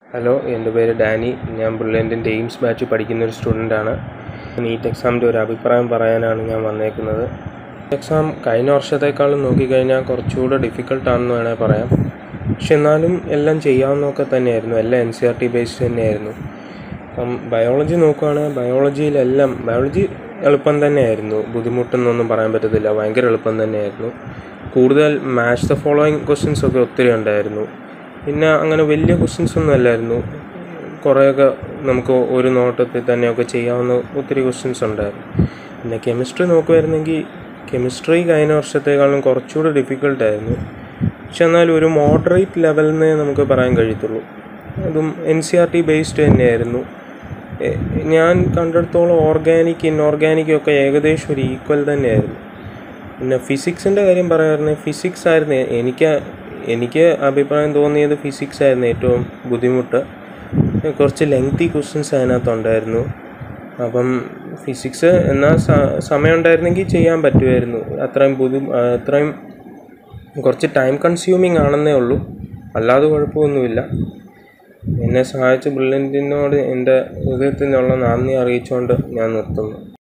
hello എൻ്റെ പേര് Dani ഞാൻ ബ്രില്യൻറ്റിൻ്റെ എയിംസ് ബാച്ച് പഠിക്കുന്ന ഒരു സ്റ്റുഡൻ്റാണ് നീറ്റ് എക്സാമിൻ്റെ ഒരു അഭിപ്രായം പറയാനാണ് ഞാൻ വന്നേക്കുന്നത് എക്സാം കഴിഞ്ഞ വർഷത്തേക്കാളും നോക്കിക്കഴിഞ്ഞാൽ കുറച്ചുകൂടെ ഡിഫിക്കൽട്ടാണെന്ന് വേണേൽ പറയാം പക്ഷെ എന്നാലും എല്ലാം ചെയ്യാവുന്നതൊക്കെ തന്നെയായിരുന്നു എല്ലാം N C R T based തന്നെയായിരുന്നു അപ്പം ബയോളജി നോക്കുകയാണെങ്കിൽ ബയോളജിയിലെല്ലാം ബയോളജി എളുപ്പം തന്നെയായിരുന്നു ബുദ്ധിമുട്ടെന്നൊന്നും പറയാൻ പറ്റത്തില്ല ഭയങ്കര എളുപ്പം തന്നെയായിരുന്നു കൂടുതൽ മാച്ച് ദ ഫോളോയിങ് ക്വസ്റ്റ്യൻസ് ഒക്കെ ഒത്തിരി ഉണ്ടായിരുന്നു പിന്നെ അങ്ങനെ വലിയ ക്വസ്റ്റ്യൻസ് ഒന്നും അല്ലായിരുന്നു കുറേയൊക്കെ നമുക്ക് ഒരു നോട്ടത്തിൽ തന്നെയൊക്കെ ചെയ്യാവുന്ന ഒത്തിരി ക്വസ്റ്റ്യൻസ് ഉണ്ടായിരുന്നു പിന്നെ കെമിസ്ട്രി നോക്കുമായിരുന്നെങ്കിൽ കെമിസ്ട്രി കഴിഞ്ഞ വർഷത്തേക്കാളും കുറച്ചുകൂടെ ഡിഫിക്കൽട്ടായിരുന്നു പക്ഷെ എന്നാലും ഒരു മോഡറേറ്റ് ലെവലിനെ നമുക്ക് പറയാൻ കഴിയത്തുള്ളൂ അതും N C R T based തന്നെയായിരുന്നു എ- ഞാൻ കണ്ടിടത്തോളം ഓർഗാനിക് ഇൻഓർഗാനിക് ഒക്കെ ഏകദേശം ഒരു ഈക്വൽ തന്നെയായിരുന്നു പിന്നെ ഫിസിക്സിൻ്റെ കാര്യം പറയുകയായിരുന്നെങ്കിൽ ഫിസിക്സ് ആയിരുന്നു എനിക്ക് എനിക്ക് അഭിപ്രായം തോന്നിയത് ഫിസിക്സ് ആയിരുന്നു ഏറ്റവും ബുദ്ധിമുട്ട് കുറച്ച് ലെങ്തി ക്വസ്റ്റ്യൻസ് അതിനകത്തുണ്ടായിരുന്നു അപ്പം ഫിസിക്സ് എന്നാൽ സമയം ഉണ്ടായിരുന്നെങ്കിൽ ചെയ്യാൻ പറ്റുമായിരുന്നു അത്രയും ബുദ്ധി അത്രയും കുറച്ച് ടൈം കൺസ്യൂമിങ് ആണെന്നേ ഉള്ളൂ അല്ലാതെ കുഴപ്പമൊന്നുമില്ല എന്നെ സഹായിച്ച ബ്രില്യൻറ്റിനോട് എൻ്റെ ഹൃദയത്തിൽ നിന്നുള്ള നന്ദി അറിയിച്ചുകൊണ്ട് ഞാൻ നിർത്തുന്നു